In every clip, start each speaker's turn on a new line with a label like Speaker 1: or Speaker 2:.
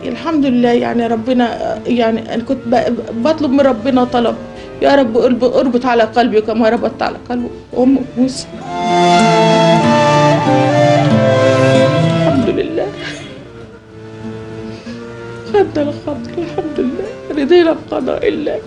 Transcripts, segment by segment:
Speaker 1: الحمد لله يعني ربنا يعني انا كنت ب- بطلب من ربنا طلب يا رب ارب- اربط على قلبي كما ربطت على قلب ام موسى الحمد لله خدنا الخطر الحمد لله رضينا بقضاء الله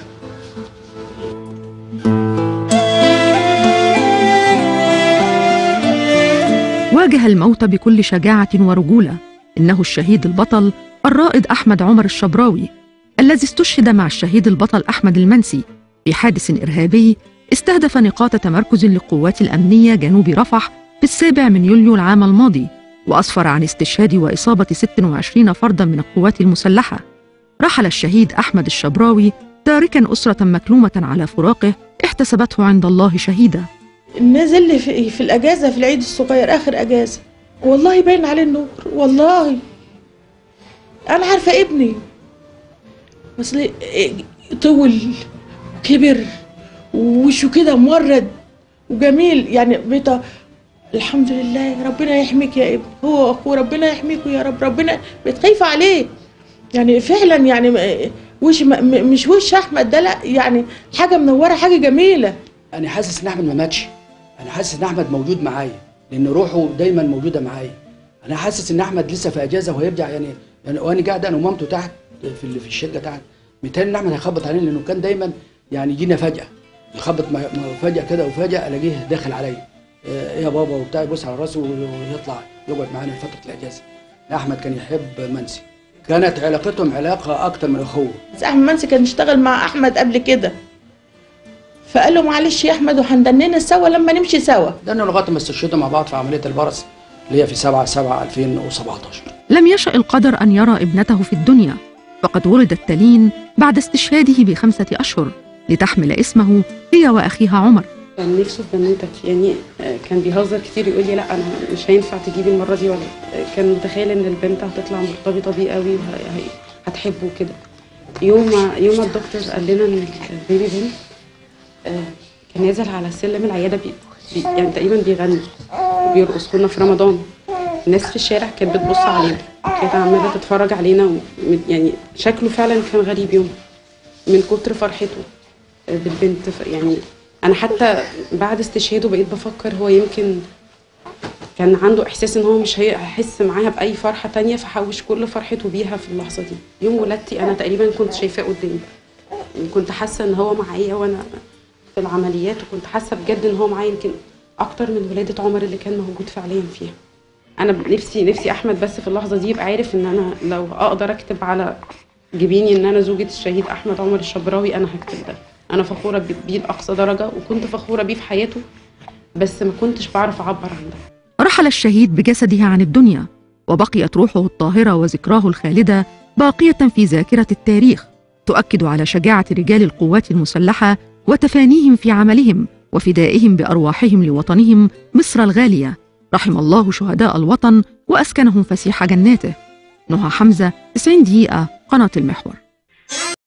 Speaker 2: واجه الموت بكل شجاعة ورجولة إنه الشهيد البطل الرائد أحمد عمر الشبراوي الذي استشهد مع الشهيد البطل أحمد المنسي في حادث إرهابي استهدف نقاط تمركز للقوات الأمنية جنوب رفح في السابع من يوليو العام الماضي وأسفر عن استشهاد وإصابة 26 فردا من القوات المسلحة رحل الشهيد أحمد الشبراوي تاركا أسرة مكلومة على فراقه احتسبته عند الله شهيدا
Speaker 1: نزل لي في, في الاجازه في العيد الصغير اخر اجازه والله باين عليه النور والله انا عارفه ابني بس ليه- طول كبر ووشه كده مورد وجميل يعني بيتا الحمد لله ربنا يحميك يا ابني هو واخوه ربنا يحميكوا يا رب ربنا بتخايف عليه يعني فعلا يعني م- وش م- م- مش وش احمد ده لا يعني حاجه منوره حاجه جميله
Speaker 3: انا حاسس ان احمد ما ماتش انا حاسس ان احمد موجود معايا لان روحه دايما موجوده معايا انا حاسس ان احمد لسه في اجازه وهيرجع يعني, يعني وانا قاعد انا ومامته تحت في ال- في الشقه تحت متهيألي ان احمد هيخبط علينا لانه كان دايما يعني يجينا فجاه يخبط ما- ما- فجاه كده وفجاه الاقيه داخل عليا آه، ايه يا بابا وبتاع يبص على راسه ويطلع يقعد معانا في فتره الاجازه احمد كان يحب منسي كانت علاقتهم علاقه اكتر من اخوه
Speaker 1: بس احمد منسي كان اشتغل مع احمد قبل كده فقال له معلش يا احمد وهندننا سوا لما نمشي سوا
Speaker 3: ده انه لغايه ما استشهدوا مع بعض في عمليه البرص اللي هي في 7 7 2017
Speaker 2: لم يشأ القدر أن يرى ابنته في الدنيا فقد ولدت تالين بعد استشهاده بخمسة أشهر لتحمل اسمه هي وأخيها عمر
Speaker 4: كان نفسه في بنوتك يعني آه، كان بيهزر كتير يقول لي لا انا مش هينفع تجيبي المره دي ولا آه، كان متخيل ان البنت هتطلع مرتبطه بيه قوي وهتحبه كده يوم ما يوم ما الدكتور قال لنا ان البيبي بنت آه، كان نازل على سلم العياده بي بي يعني تقريبا بيغني وبيرقص كنا في رمضان الناس في الشارع كانت بتبص علينا كانت عماله تتفرج علينا وم- يعني شكله فعلا كان غريب يوم من كتر فرحته بالبنت ف- يعني انا حتى بعد استشهاده بقيت بفكر هو يمكن كان عنده احساس ان هو مش هي- هيحس معاها باي فرحه تانية فحوش كل فرحته بيها في اللحظه دي يوم ولادتي انا تقريبا كنت شايفاه قدامي يعني كنت حاسه ان هو معايا وانا في العمليات وكنت حاسه بجد ان هو معايا يمكن اكتر من ولاده عمر اللي كان موجود فعليا فيها انا نفسي نفسي احمد بس في اللحظه دي يبقى عارف ان انا لو اقدر اكتب على جبيني ان انا زوجة الشهيد احمد عمر الشبراوي انا هكتب ده انا فخوره ب- بيه لاقصى درجه وكنت فخوره بيه في حياته بس ما كنتش بعرف اعبر عن ده
Speaker 2: رحل الشهيد بجسده عن الدنيا وبقيت روحه الطاهرة وذكراه الخالدة باقية في ذاكرة التاريخ تؤكد على شجاعة رجال القوات المسلحة وتفانيهم في عملهم وفدائهم بأرواحهم لوطنهم مصر الغالية رحم الله شهداء الوطن وأسكنهم فسيح جناته نهى حمزة 90 دقيقة قناة المحور